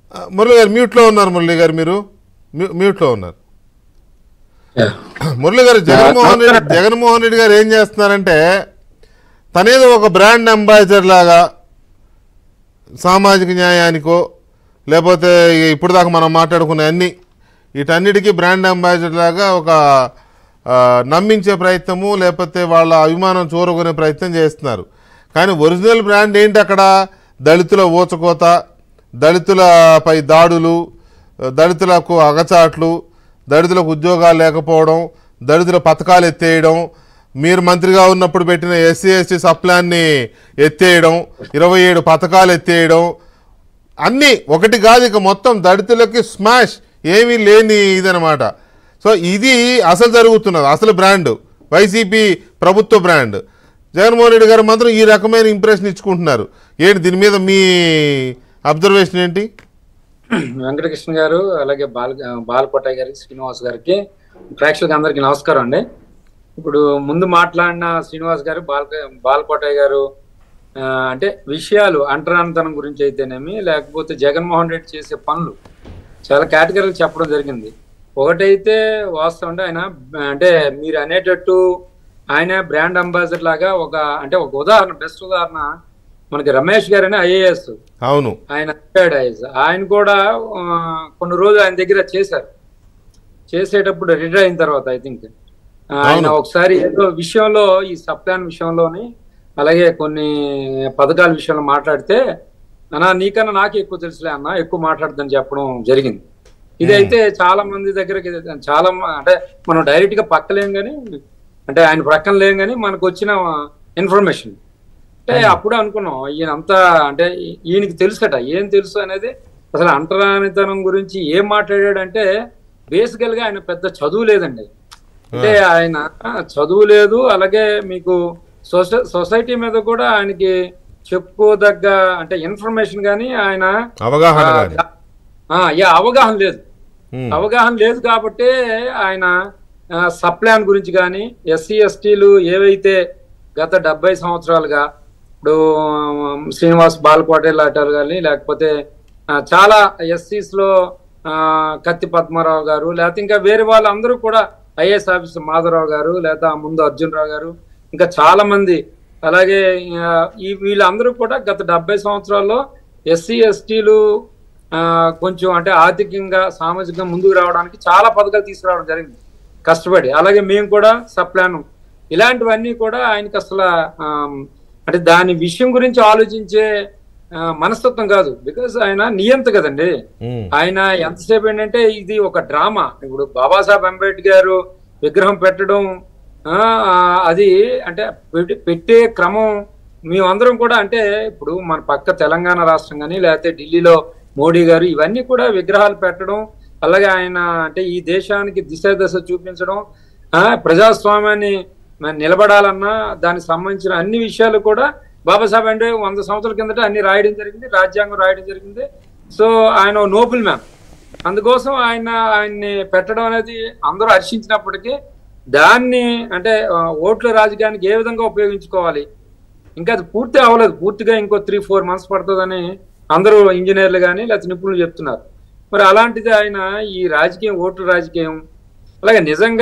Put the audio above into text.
ఆ, మురళి గారు మ్యూట్లో ఉన్నారు మురళి గారు మీరు మ్యూ- మ్యూట్లో ఉన్నారు మురళి గారు జగన్మోహన్ రెడ్డి జగన్మోహన్ రెడ్డి గారు ఏం చేస్తున్నారంటే తనేదో ఒక బ్రాండ్ అంబాసిడర్ లాగా సామాజిక న్యాయానికో లేకపోతే ఇప్పుడు దాకా మనం మాట్లాడుకునే అన్ని వీటన్నిటికీ బ్రాండ్ అంబాసిడర్ లాగా ఒక ఆ, నమ్మించే ప్రయత్నము లేకపోతే వాళ్ళ అభిమానం చూరగొనే ప్రయత్నం చేస్తున్నారు కానీ ఒరిజినల్ బ్రాండ్ ఏంటి అక్కడ దళితుల ఊచకోత దళితులపై దాడులు దళితులకు అగచాట్లు దళితులకు ఉద్యోగాలు లేకపోవడం దళితుల పథకాలు ఎత్తేయడం మీరు మంత్రిగా ఉన్నప్పుడు పెట్టిన ఎస్సీ ఎస్టీ సప్లాన్ని ఎత్తేయడం ఇరవై ఏడు పథకాలు ఎత్తేయడం అన్నీ ఒకటి కాదు ఇక మొత్తం దళితులకి స్మాష్ ఏమీ లేని ఇదనమాట సో ఇది అసలు జరుగుతున్నది అసలు బ్రాండ్ వైసీపీ ప్రభుత్వ బ్రాండ్ జగన్మోహన్ రెడ్డి గారు మాత్రం ఈ రకమైన ఇంప్రెషన్ ఇచ్చుకుంటున్నారు ఏంటి దీని మీద మీ అబ్జర్వేషన్ ఏంటి వెంకటకృష్ణ గారు అలాగే బాల బాలకోటయ్య గారికి శ్రీనివాస్ గారికి ప్రేక్షకులకి అందరికి నమస్కారం అండి ఇప్పుడు ముందు మాట్లాడిన శ్రీనివాస్ గారు బాల బాలకోటయ్య గారు ఆ, అంటే విషయాలు అంటరానితనం గురించి అయితేనేమి లేకపోతే జగన్మోహన్ రెడ్డి చేసే పనులు చాలా కేటగిరీలు చెప్పడం జరిగింది ఒకటైతే వాస్తవం అంటే ఆయన అంటే మీరు అనేటట్టు ఆయన బ్రాండ్ అంబాసిడర్ లాగా ఒక అంటే ఒక ఉదాహరణ బెస్ట్ ఉదాహరణ మనకి రమేష్ గారు అని ఐఏఎస్ అవును ఆయన రిటైర్డ్ ఐఏఎస్ ఆయన కూడా ఆ, కొన్ని రోజులు ఆయన దగ్గర చేశారు చేసేటప్పుడు రిటైర్ అయిన తర్వాత ఐ థింక్ ఆయన అవును. ఒకసారి ఏదో విషయంలో ఈ సప్లాన్ విషయంలోని అలాగే కొన్ని పథకాల విషయంలో మాట్లాడితే అన్నా నీకన్నా నాకు ఎక్కువ తెలుసులే అన్న ఎక్కువ మాట్లాడదని చెప్పడం జరిగింది ఇదైతే చాలా మంది దగ్గరకి చాలా మ- అంటే మనం డైరెక్ట్ గా పక్కలేం కానీ అంటే ఆయన ప్రక్కన లేం కానీ మనకు వచ్చిన ఇన్ఫర్మేషన్ అంటే అప్పుడు అనుకున్నాం ఈయన అంతా అంటే ఈ- ఈయనకి తెలుసట ఏం తెలుసు అనేది అసలు అంటరానితనం గురించి ఏం మాట్లాడాడంటే బేసికల్ గా ఆయన పెద్ద చదువు లేదండి అంటే ఆయన చదువు లేదు అలాగే మీకు సొసై సొసైటీ మీద కూడా ఆయనకి చెప్పుకోదగ్గ అంటే ఇన్ఫర్మేషన్ కానీ ఆయన అవగాహన కానీ ఆ, యా అవగాహన లేదు ఉమ్. అవగాహన లేదు కాబట్టి ఆయన సప్లాన్ గురించి కానీ ఎస్సీ ఎస్టీలు ఏవైతే గత డెబ్బై సంవత్సరాలుగా ఇప్పుడు ఉమ్, శ్రీనివాస్ బాలకోటే లాంటి కానీ లేకపోతే ఆ, చాలా ఎస్సీస్ లో ఆ, కత్తి పద్మారావు గారు లేకపోతే ఇంకా వేరే వాళ్ళందరూ కూడా ఐఏఎస్ ఆఫీసర్ మాధవరావు గారు లేదా ముందు అర్జున్ రావు గారు ఇంకా చాలా మంది అలాగే ఆ, ఈ వీళ్ళందరూ కూడా గత డెబ్బై సంవత్సరాల్లో ఎస్సీ ఎస్టీలు ఆ, కొంచెం అంటే ఆర్థికంగా సామాజికంగా ముందుకు రావడానికి చాలా పథకాలు తీసుకురావడం జరిగింది కష్టపడి అలాగే మేము కూడా సప్లాన్ ఇలాంటివన్నీ కూడా ఆయనకి అసలు ఆమ్, అంటే దాని విషయం గురించి ఆలోచించే ఆ, మనస్తత్వం కాదు బికాస్ ఆయన నియంత కదండి ఉమ్. ఆయన ఎంతసేపు ఏంటంటే ఇది ఒక డ్రామా ఇప్పుడు బాబాసాహెబ్ అంబేద్కర్ విగ్రహం పెట్టడం ఆ, ఆ, అది అంటే పెట్టి- పెట్టే క్రమం మేమందరం కూడా అంటే ఇప్పుడు మన పక్క తెలంగాణ రాష్ట్రం కానీ లేకపోతే ఢిల్లీలో మోడీ గారు ఇవన్నీ కూడా విగ్రహాలు పెట్టడం అలాగే ఆయన అంటే ఈ దేశానికి దిశ దశ చూపించడం ఆ ప్రజాస్వామ్యాన్ని మరి నిలబడాలన్నా దానికి సంబంధించిన అన్ని విషయాలు కూడా బాబాసాహెబ్ అంటే వంద సంవత్సరాల కిందట అన్ని రాయడం జరిగింది రాజ్యాంగం రాయడం జరిగింది సో ఆయన నోబుల్ మ్యాన్ అందుకోసం ఆయన ఆయన్ని పెట్టడం అనేది అందరూ హర్షించినప్పటికీ దాన్ని అంటే ఆ, ఓట్ల రాజకీయానికి ఏ విధంగా ఉపయోగించుకోవాలి ఇంకా అది పూర్తి అవ్వలేదు పూర్తిగా ఇంకో త్రీ ఫోర్ మంత్స్ పడుతుందని అందరూ ఇంజనీర్లు కానీ లేకపోతే నిపుణులు చెప్తున్నారు మరి అలాంటిది ఆయన ఈ రాజకీయం ఓట్ల రాజకీయం అలాగే నిజంగా